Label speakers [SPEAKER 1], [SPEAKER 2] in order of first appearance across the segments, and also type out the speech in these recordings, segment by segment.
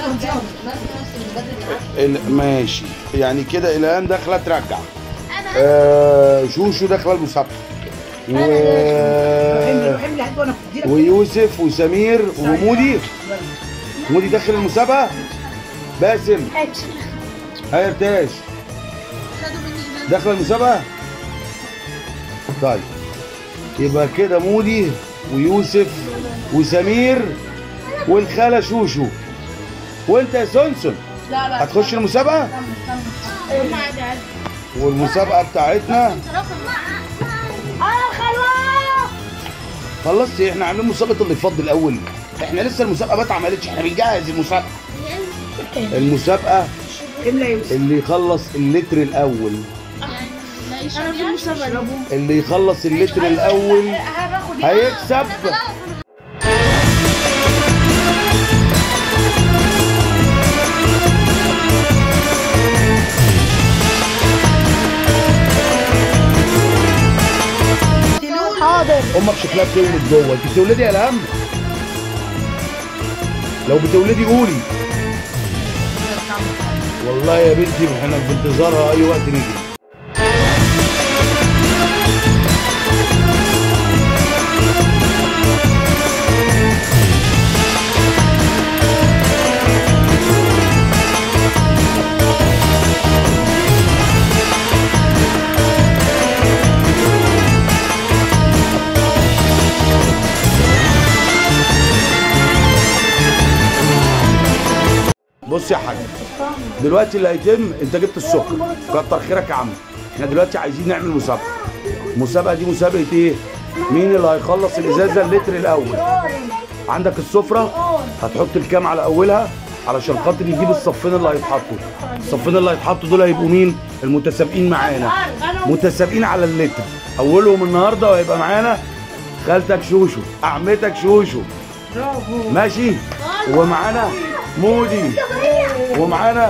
[SPEAKER 1] ال- ماشي يعني كده الهام داخله ترجع آه شوشو داخله المسابقه و...
[SPEAKER 2] روحي لي وانا في
[SPEAKER 1] ويوسف وسمير ومودي مودي داخل المسابقه باسم هيرتاش داخل المسابقه طيب يبقى كده مودي ويوسف وسمير والخاله شوشو وانت يا سونسون
[SPEAKER 3] لا لا
[SPEAKER 1] هتخش المسابقه والمسابقه بتاعتنا
[SPEAKER 3] انا خلاص
[SPEAKER 1] خلصت إيه؟ احنا عاملين مسابقه اللي يفضل الاول احنا لسه المسابقه ما اتعملتش احنا بنجهز المسابقه المسابقه
[SPEAKER 2] املا يوسف
[SPEAKER 1] اللي يخلص اللتر الاول
[SPEAKER 3] انا في المسابقه
[SPEAKER 1] اللي يخلص اللتر الاول هيكسب
[SPEAKER 3] حاضر
[SPEAKER 1] امك شكلها بتولد جوه انت بتولدي يا الهم لو بتولدي قولي والله يا بنتي احنا في انتظارها اي وقت نيجي بص يا حاج دلوقتي اللي هيتم انت جبت السكر كتر خيرك يا عم احنا دلوقتي عايزين نعمل مسابقه المسابقه دي مسابقه ايه مين اللي هيخلص الازازه اللتر الاول عندك السفره هتحط الكام على اولها علشان خاطر يجيب الصفين اللي هيتحطوا الصفين اللي هيتحطوا دول هيبقوا مين المتسابقين معانا متسابقين على اللتر اولهم النهارده وهيبقى معانا خالتك شوشو اعمتك شوشو
[SPEAKER 2] برافو
[SPEAKER 1] ماشي ومعانا مودي ومعانا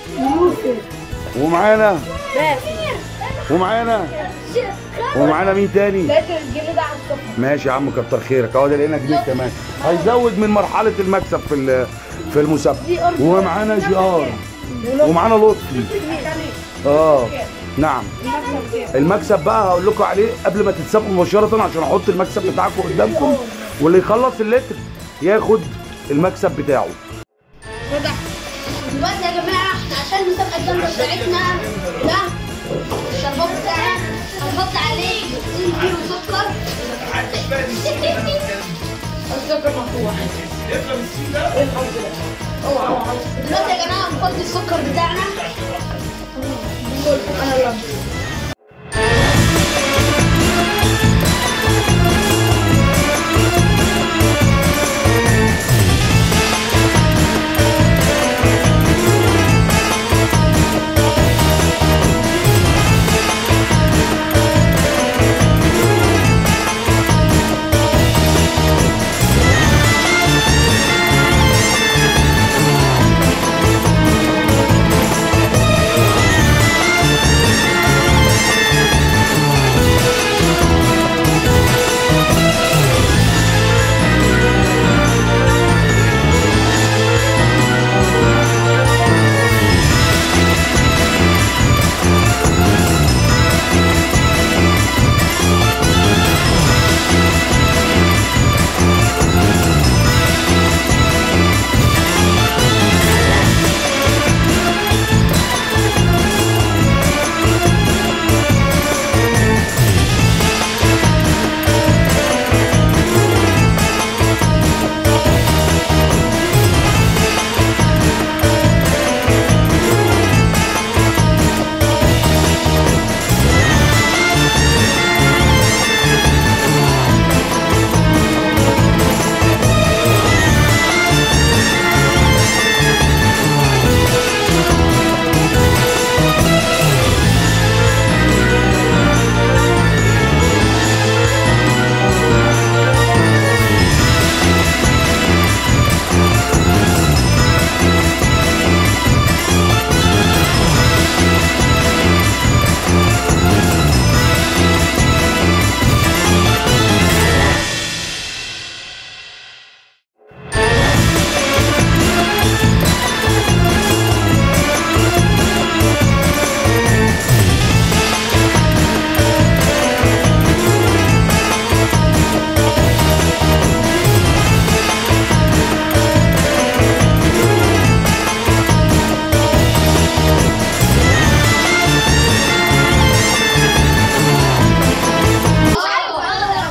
[SPEAKER 1] ومعانا ومعانا ومعانا مين تاني
[SPEAKER 3] لقيت الجنيه ده على الصفر
[SPEAKER 1] ماشي يا عم كتر خيرك اهو ده لقينا جنيه كمان هيزود من مرحله المكسب في ال- في المسابقه ومعانا جي ار ومعانا لطفي اه نعم المكسب بقى هقول لكم عليه قبل ما تتسابقوا مباشره عشان احط المكسب بتاعكم قدامكم واللي يخلص اللتر ياخد المكسب بتاعه
[SPEAKER 4] دلوقتي يا جماعه احنا عشان المسابقه الجامده بتاعتنا ده الشربات بتاعنا هنحط عليه 60 كيلو سكر
[SPEAKER 3] السكر مفتوح
[SPEAKER 4] دلوقتي يا جماعه هنحط السكر بتاعنا
[SPEAKER 3] انا يلا
[SPEAKER 4] دلوقتي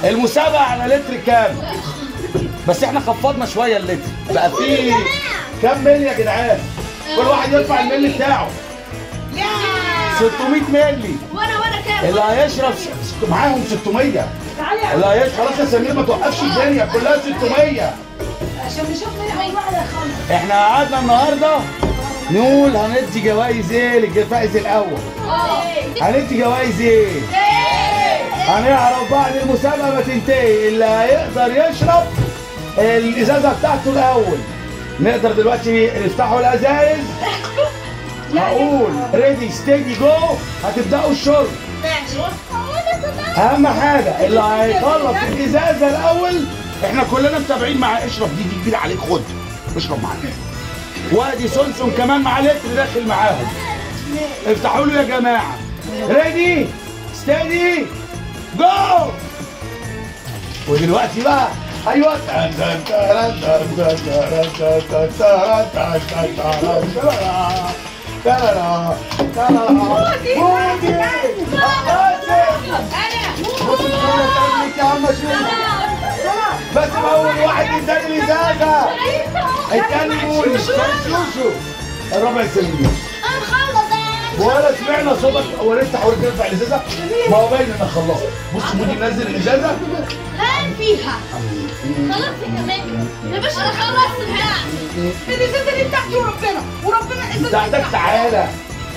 [SPEAKER 1] المسابقه على لتر كام بس احنا خفضنا شويه اللتر بقى في كام ملي يا جدعان كل واحد يدفع الملي بتاعه 600 ملي
[SPEAKER 4] وانا وانا كام
[SPEAKER 1] اللي هيشرب س- معاهم 600 اللي هيشرب خلاص يا سمير ما توقفش الدنيا كلها 600
[SPEAKER 2] عشان نشوف مين اول واحد هيخلص
[SPEAKER 1] احنا قعدنا النهارده نقول هندي جوائز ايه للفائز الاول هندي جوائز ايه هنعرف بعد المسابقه ما تنتهي اللي هيقدر يشرب الازازه بتاعته الاول نقدر دلوقتي نفتحوا الازايز هقول ريدي ستيدي جو هتبداوا الشرب اهم حاجه اللي هيخلص الازازه الاول احنا كلنا متابعين مع اشرب دي دي كبيره عليك خد اشرب معانا وادي سونسون كمان مع لتر داخل معاهم افتحوا له يا جماعه ريدي ستيدي جو ودلوقتي بقى ايوه مودي بس اول واحد يداني الازازه التاني مولي شوشو الربع سليم ولا سمعنا صوتك ولا انت حاولت ترفع الازازه ما هو باين انك خلصت بص مودي منزل الازازه
[SPEAKER 4] هان فيها خلاص كمان يا باشا انا خلصت بقى
[SPEAKER 2] الازازه دي بتاعتي وربنا وربنا الازازه
[SPEAKER 1] بتاعتك تعالى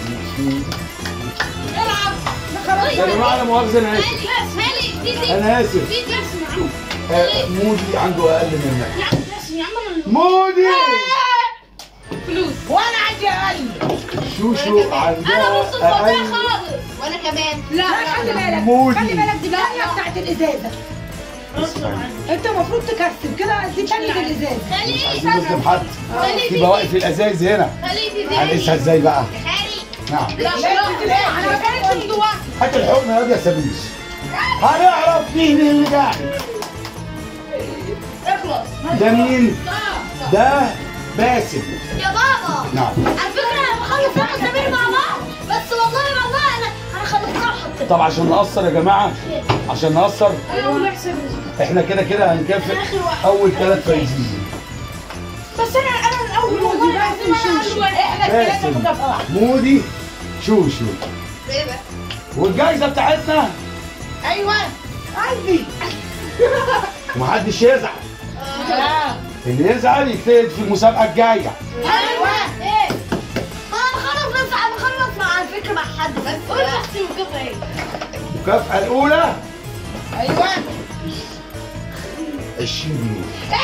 [SPEAKER 4] العب
[SPEAKER 1] يا جماعه لا مؤاخذه انا اسف
[SPEAKER 4] مالي مالي في
[SPEAKER 1] انا اسف
[SPEAKER 4] في درس يا عم
[SPEAKER 1] آه، مودي عنده اقل منك
[SPEAKER 4] يا عم درس يا عم
[SPEAKER 1] مودي
[SPEAKER 4] فلوس
[SPEAKER 2] وانا عندي اقل
[SPEAKER 1] شوشو
[SPEAKER 4] انا
[SPEAKER 1] عندها
[SPEAKER 4] نص الفضاء
[SPEAKER 1] اقل
[SPEAKER 4] خالص وانا كمان
[SPEAKER 2] لا خلي بالك
[SPEAKER 1] مودي.
[SPEAKER 2] خلي بالك دي الثانيه بتاعت الازازه انت المفروض تكسب كده دي ثانيه الازازه
[SPEAKER 4] خليه
[SPEAKER 1] عايزين نظلم حد
[SPEAKER 4] خليه
[SPEAKER 1] يبقى واقف الازايز هنا
[SPEAKER 4] خليه في
[SPEAKER 1] هنقيسها ازاي بقى
[SPEAKER 4] خالي
[SPEAKER 1] نعم
[SPEAKER 4] لا
[SPEAKER 2] انا ما كانتش جواها
[SPEAKER 1] هات الحقنه يا واد يا سمير هنعرف مين اللي جاي
[SPEAKER 4] اخلص
[SPEAKER 1] ده مين ده باسم
[SPEAKER 4] يا بابا
[SPEAKER 1] نعم
[SPEAKER 4] على فكره انا بخلص انا وسمير مع بعض بس والله والله انا انا خلصتها وحطيتها
[SPEAKER 1] طب عشان نقصر يا جماعه عشان نقصر
[SPEAKER 4] انا بحسب
[SPEAKER 1] احنا كده كده هنكافئ اول ثلاث فايزين
[SPEAKER 2] بس انا انا الاول والله العظيم انا شويه احنا الثلاثه
[SPEAKER 1] باسم
[SPEAKER 2] مكافاه واحده
[SPEAKER 1] مودي شوشو
[SPEAKER 4] ايه بقى
[SPEAKER 1] والجايزه بتاعتنا
[SPEAKER 2] ايوه عندي
[SPEAKER 1] ومحدش يزعل اللي يزعل يجتهد في المسابقه الجايه
[SPEAKER 4] ايوه ايه انا خلاص بس انا خلص مع على فكره مع حد بس قول بس وكفى ايه
[SPEAKER 1] المكافاه الاولى
[SPEAKER 2] ايوه
[SPEAKER 1] 20 جنيه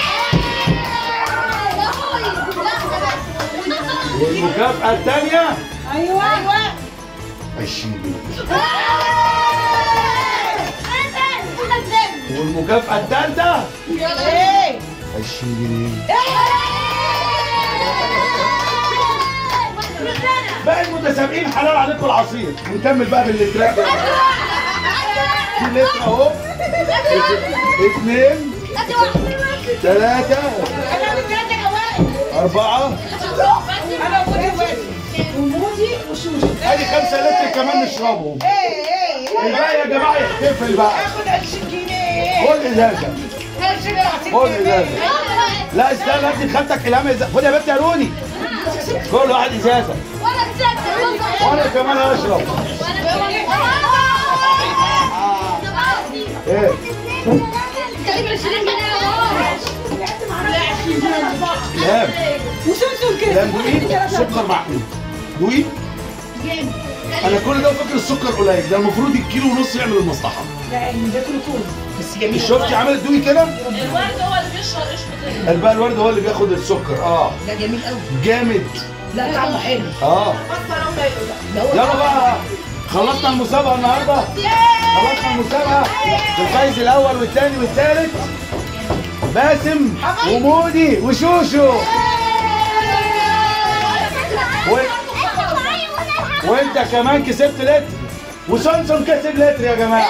[SPEAKER 4] لا
[SPEAKER 1] والمكافاه الثانيه
[SPEAKER 2] ايوه ايوه
[SPEAKER 1] 20 جنيه والمكافاه الثالثه
[SPEAKER 2] ايه
[SPEAKER 1] 20 جنيه باقي المتسابقين حلال عليكم العصير ونكمل بقى باللترات في لتر اهو اثنين ثلاثة
[SPEAKER 2] انا الثلاثه الاوائل
[SPEAKER 1] أربعة
[SPEAKER 2] انا ومودي وباسم ومودي وشوشو
[SPEAKER 1] ادي خمسة لتر كمان نشربهم
[SPEAKER 2] ايه ايه
[SPEAKER 1] الباقي يا جماعة يحتفل بقى
[SPEAKER 2] اخد 20 جنيه
[SPEAKER 1] خد ازازة خد ازازة لا استنى ادي خدتك الهام ازازة خد يا بنت يا روني كل واحد ازازة وانا كمان هشرب ايه الهام
[SPEAKER 2] وسمسم كده
[SPEAKER 1] الهام دوقي سكر معقول دوقي انا كل ده فاكر السكر قليل ده المفروض الكيلو ونص يعمل المصلحة
[SPEAKER 2] لا يعني ده كله بس جميل
[SPEAKER 1] شفتي عملت دوقي كده
[SPEAKER 3] الورد هو اللي بيشرب قشطه
[SPEAKER 1] الباقي الورد هو اللي بياخد السكر اه
[SPEAKER 2] ده جميل قوي
[SPEAKER 1] جامد
[SPEAKER 2] لا طعمه حلو
[SPEAKER 1] اه
[SPEAKER 2] ده هو
[SPEAKER 1] يلا بقى خلصنا المسابقة النهاردة خلصنا المسابقة الفايز الأول والثاني والثالث باسم ومودي وشوشو وانت كمان كسبت لتر وسونسون كسب لتر يا جماعة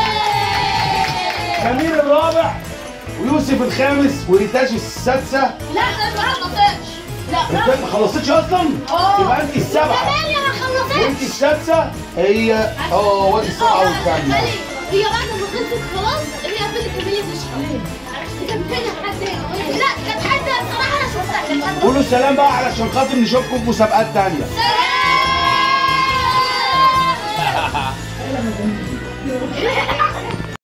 [SPEAKER 1] سمير الرابع ويوسف الخامس وريتاش السادسة
[SPEAKER 4] لا ده ما خلصتش لا
[SPEAKER 1] انت ما خلصتش اصلا يبقى انت السبعة
[SPEAKER 4] ثمانية ما خلصتش
[SPEAKER 1] وانت السادسة هي اه وادي السبعة والثامنة
[SPEAKER 4] هي بعد ما خلصت خلاص هي فضلت كمية تشرب كان فين حد هنا لا كانت حد بصراحة أنا شفتها كانت حد
[SPEAKER 1] قولوا سلام بقى علشان خاطر نشوفكم في مسابقات تانية
[SPEAKER 4] سلام